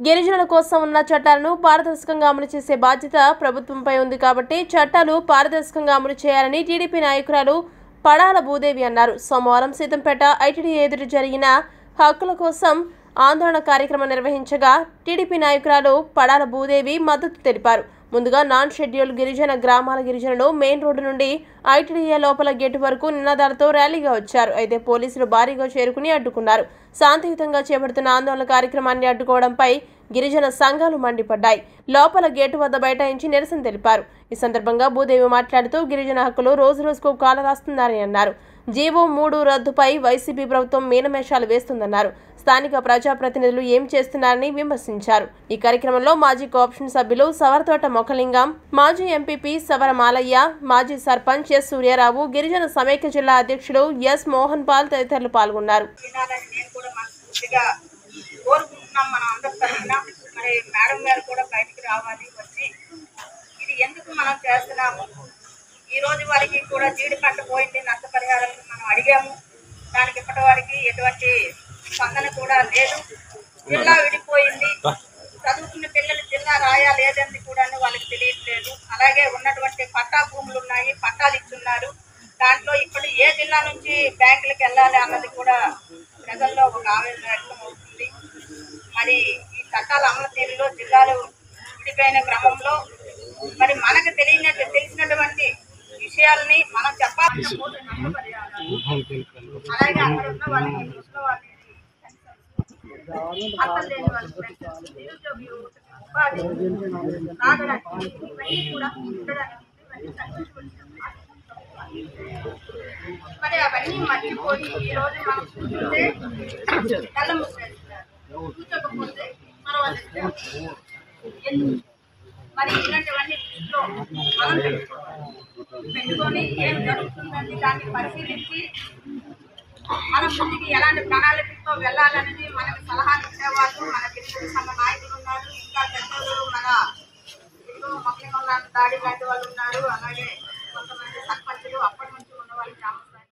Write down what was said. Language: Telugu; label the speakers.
Speaker 1: గిరిజనుల కోసం ఉన్న చట్టాలను పారదర్శకంగా అమలు చేసే బాధ్యత ప్రభుత్వంపై ఉంది కాబట్టి చట్టాలు పారదర్శకంగా అమలు చేయాలని టీడీపీ నాయకురాలు పడాల భూదేవి అన్నారు సోమవారం సీతంపేట ఐటీడీ ఎదురు జరిగిన హక్కుల కోసం ఆందోళన కార్యక్రమం నిర్వహించగా టీడీపీ నాయకురాలు పడాల భూదేవి మద్దతు తెలిపారు ముందుగా నాన్ షెడ్యూల్ గిరిజన గ్రామాల గిరిజనులు మెయిన్ రోడ్డు నుండి ఐటీడీఏ లోపల గేటు వరకు నినాదాలతో ర్యాలీగా వచ్చారు అయితే పోలీసులు భారీగా చేరుకుని అడ్డుకున్నారు శాంతియుతంగా చేపడుతున్న ఆందోళన కార్యక్రమాన్ని అడ్డుకోవడంపై గిరిజన సంఘాలు మండిపడ్డాయి లోపల గేటు వద్ద బైఠాయించి నిరసన తెలిపారు ఈ సందర్భంగా భూదేవి మాట్లాడుతూ గిరిజన హక్కులు రోజు రోజుకు కాల రాస్తున్నారని అన్నారు జీవో మూడు రద్దుపై వైసీపీ ప్రభుత్వం మీనమేషాలు వేస్తుందన్నారు స్థానిక ప్రజాప్రతినిధులు ఏం చేస్తున్నారని విమర్శించారు ఈ కార్యక్రమంలో మాజీ కోఆప్షన్ సభ్యులు సవరతోట మొఖలింగం మాజీ ఎంపీపీ సవర మాలయ్య మాజీ సర్పంచ్ ఎస్ సూర్యారావు గిరిజన సమైక్య జిల్లా అధ్యక్షుడు ఎస్ మోహన్ పాల్ తదితరులు పాల్గొన్నారు
Speaker 2: వినాలని నేను కూడా మనస్ఫూర్తిగా కోరుకుంటున్నాం మనం అందరి తరఫున మరి మేడం గారు కూడా బయటికి రావాలి వచ్చి ఇది ఎందుకు మనం చేస్తున్నాము ఈ రోజు వారికి కూడా జీడి పంట పోయింది నష్టపరిహారం మనం అడిగాము దానికి ఇప్పటి వరకు ఎటువంటి స్పందన కూడా లేదు జిల్లా విడిపోయింది చదువుకున్న పిల్లలు జిల్లా రాయా లేదని కూడా వాళ్ళకి తెలియట్లేదు అలాగే ఉన్నటువంటి పట్టా భూములు ఉన్నాయి పట్టాలు ఇచ్చున్నారు దాంట్లో ఇప్పుడు ఏ జిల్లా నుంచి బ్యాంకులకు వెళ్ళాలి అన్నది కూడా ప్రజల్లో ఒక ఆవేదన వ్యక్తం అవుతుంది మరి ఈ చట్టాల అమలు తీరులో జిల్లాలు విడిపోయిన క్రమంలో మరి మనకు తెలియనట్టు తెలిసినటువంటి విషయాలని మనం చెప్పాల్సిన పోతే నష్టపరిహారాలు. అలాగే అక్కడ ఉన్న వాళ్ళకి ముసలి వాళ్ళకి అర్థం లేని వాళ్ళకి పెన్షన్, నిరుద్యోగ యువతకి ఉపాధి, తాగడానికి ఇవన్నీ కూడా ఉండడానికి ఇవన్నీ కల్పించవలసిన మరి అవన్నీ మర్చిపోయి ఈ రోజు మనం చూస్తే కళ్ళ ముసేస్తున్నారు చూచకపోతే పర్వాలేదు ఎందుకు? మరి ఇలాంటివన్నీ దృష్టిలో మనం పెట్టుకోవాలి. పెట్టుకొని ఏం జరుగుతుందని దాన్ని పరిశీలించి మన ముందుకి ఎలాంటి ప్రణాళికతో వెళ్ళాలనేది మనకి సలహాలు ఇచ్చేవాళ్ళు మన గిరిజన సంఘ నాయకులు ఉన్నారు ఇంకా పెద్దలు మన ఇదిగో మొక్కలిగొండ దాడి లాంటి వాళ్ళు ఉన్నారు అలాగే